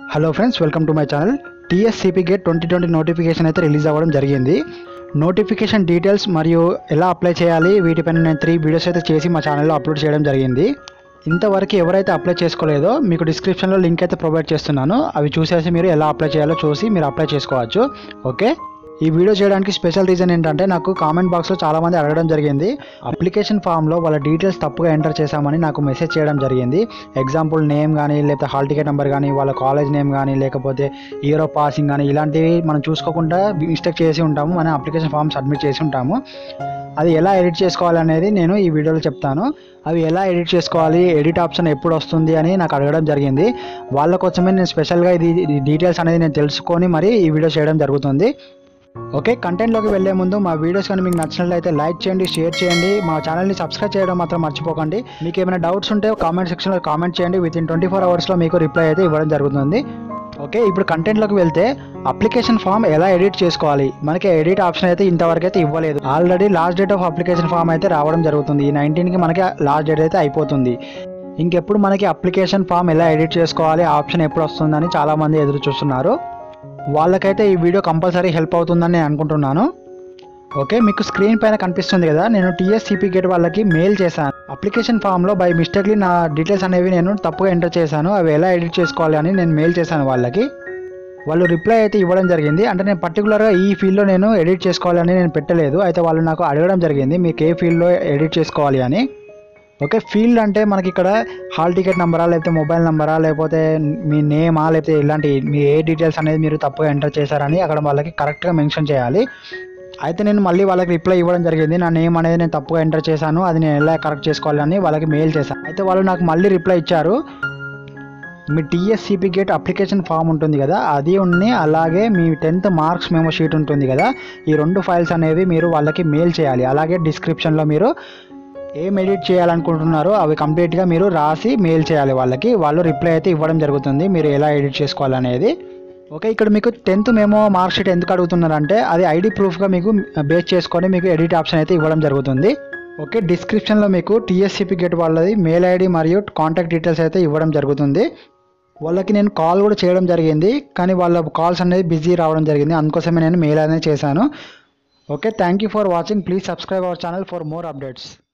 hello friends welcome to my channel TSCP GET twenty twenty notification అయితే release అవ్వడం జరిగింది notification details మరియు ఎలా అప్లై చేయాలి వీటిపైన నేను త్రీ వీడియోస్ అయితే చేసి మా ఛానల్లో అప్లోడ్ చేయడం జరిగింది ఇంతవరకు ఎవరైతే అప్లై చేసుకోలేదో మీకు డిస్క్రిప్షన్లో లింక్ అయితే ప్రొవైడ్ చేస్తున్నాను అవి చూసేసి మీరు ఎలా అప్లై చేయాలో చూసి మీరు అప్లై చేసుకోవచ్చు ఓకే ఈ వీడియో చేయడానికి స్పెషల్ రీజన్ ఏంటంటే నాకు కామెంట్ బాక్స్లో చాలామంది అడగడం జరిగింది అప్లికేషన్ ఫామ్లో వాళ్ళ డీటెయిల్స్ తప్పుగా ఎంటర్ చేశామని నాకు మెసేజ్ చేయడం జరిగింది ఎగ్జాంపుల్ నేమ్ కానీ లేకపోతే హాల్ టికెట్ నెంబర్ కానీ వాళ్ళ కాలేజ్ నేమ్ కానీ లేకపోతే ఇయర్ ఆఫ్ పాసింగ్ కానీ ఇలాంటివి మనం చూసుకోకుండా మిస్టేక్ చేసి ఉంటాము మన అప్లికేషన్ ఫామ్ సబ్మిట్ చేసి ఉంటాము అది ఎలా ఎడిట్ చేసుకోవాలనేది నేను ఈ వీడియోలో చెప్తాను అవి ఎలా ఎడిట్ చేసుకోవాలి ఎడిట్ ఆప్షన్ ఎప్పుడు వస్తుంది అని నాకు అడగడం జరిగింది వాళ్ళ కోసమే నేను స్పెషల్గా ఇది ఇది డీటెయిల్స్ అనేది నేను తెలుసుకొని మరి ఈ వీడియో చేయడం జరుగుతుంది ఓకే కంటెంట్లోకి వెళ్ళే ముందు మా వీడియోస్ కానీ మీకు నచ్చినట్లయితే లైక్ చేయండి షేర్ చేయండి మా ఛానల్ని సబ్స్క్రైబ్ చేయడం మాత్రం మర్చిపోకండి మీకు ఏమైనా డౌట్స్ ఉంటే కామెంట్ సెక్షన్లో కామెంట్ చేయండి విత్ ఇన్ ట్వంటీ ఫోర్ అవర్స్లో మీకు రిప్లై అయితే ఇవ్వడం జరుగుతుంది ఓకే ఇప్పుడు కంటెంట్లోకి వెళ్తే అప్లికేషన్ ఫామ్ ఎలా ఎడిట్ చేసుకోవాలి మనకి ఎడిట్ ఆప్షన్ అయితే ఇంతవరకు అయితే ఇవ్వలేదు already last date of application form అయితే రావడం జరుగుతుంది ఈ నైన్టీన్కి మనకి లాస్ట్ డేట్ అయితే అయిపోతుంది ఇంకెప్పుడు మనకి అప్లికేషన్ ఫామ్ ఎలా ఎడిట్ చేసుకోవాలి ఆప్షన్ ఎప్పుడు వస్తుందని చాలామంది ఎదురు చూస్తున్నారు వాళ్ళకైతే ఈ వీడియో కంపల్సరీ హెల్ప్ అవుతుందని నేను అనుకుంటున్నాను ఓకే మీకు స్క్రీన్ పైన కనిపిస్తుంది కదా నేను టీఎస్సీపీ గేట్ వాళ్ళకి మెయిల్ చేశాను అప్లికేషన్ ఫామ్లో బై మిస్టేక్లీ నా డీటెయిల్స్ అనేవి నేను తప్పుగా ఎంటర్ చేశాను అవి ఎలా ఎడిట్ చేసుకోవాలి అని నేను మెయిల్ చేశాను వాళ్ళకి వాళ్ళు రిప్లై అయితే ఇవ్వడం జరిగింది అంటే నేను పర్టికులర్గా ఈ ఫీల్డ్లో నేను ఎడిట్ చేసుకోవాలని నేను పెట్టలేదు అయితే వాళ్ళు నాకు అడగడం జరిగింది మీకు ఏ ఫీల్డ్లో ఎడిట్ చేసుకోవాలి అని ఓకే ఫీల్డ్ అంటే మనకి ఇక్కడ హాల్ టికెట్ నెంబరా లేకపోతే మొబైల్ నెంబరా లేకపోతే మీ నేమా లేకపోతే ఇలాంటి మీ ఏ డీటెయిల్స్ అనేది మీరు తప్పుగా ఎంటర్ చేశారని అక్కడ వాళ్ళకి కరెక్ట్గా మెన్షన్ చేయాలి అయితే నేను మళ్ళీ వాళ్ళకి రిప్లై ఇవ్వడం జరిగింది నా నేమ్ అనేది నేను తప్పుగా ఎంటర్ చేశాను అది నేను ఎలా కరెక్ట్ చేసుకోవాలని వాళ్ళకి మెయిల్ చేశాను అయితే వాళ్ళు నాకు మళ్ళీ రిప్లై ఇచ్చారు మీ టీఎస్సీపీ గేట్ అప్లికేషన్ ఫామ్ ఉంటుంది కదా అది ఉన్ని అలాగే మీ టెన్త్ మార్క్స్ మెమో షీట్ ఉంటుంది కదా ఈ రెండు ఫైల్స్ అనేవి మీరు వాళ్ళకి మెయిల్ చేయాలి అలాగే డిస్క్రిప్షన్లో మీరు ఏం ఎడిట్ చేయాలనుకుంటున్నారో అవి కంప్లీట్గా మీరు రాసి మెయిల్ చేయాలి వాళ్ళకి వాళ్ళు రిప్లై అయితే ఇవ్వడం జరుగుతుంది మీరు ఎలా ఎడిట్ చేసుకోవాలనేది ఓకే ఇక్కడ మీకు టెన్త్ మేము మార్క్ షీట్ ఎందుకు అడుగుతున్నారంటే అది ఐడి ప్రూఫ్గా మీకు బేస్ చేసుకొని మీకు ఎడిట్ ఆప్షన్ అయితే ఇవ్వడం జరుగుతుంది ఓకే డిస్క్రిప్షన్లో మీకు టీఎస్సీపీ గేట్ వాళ్ళది మెయిల్ ఐడి మరియు కాంటాక్ట్ డీటెయిల్స్ అయితే ఇవ్వడం జరుగుతుంది వాళ్ళకి నేను కాల్ కూడా చేయడం జరిగింది కానీ వాళ్ళ కాల్స్ అనేది బిజీ రావడం జరిగింది అందుకోసమే నేను మెయిల్ అనేది చేశాను okay thank you for watching please subscribe our channel for more updates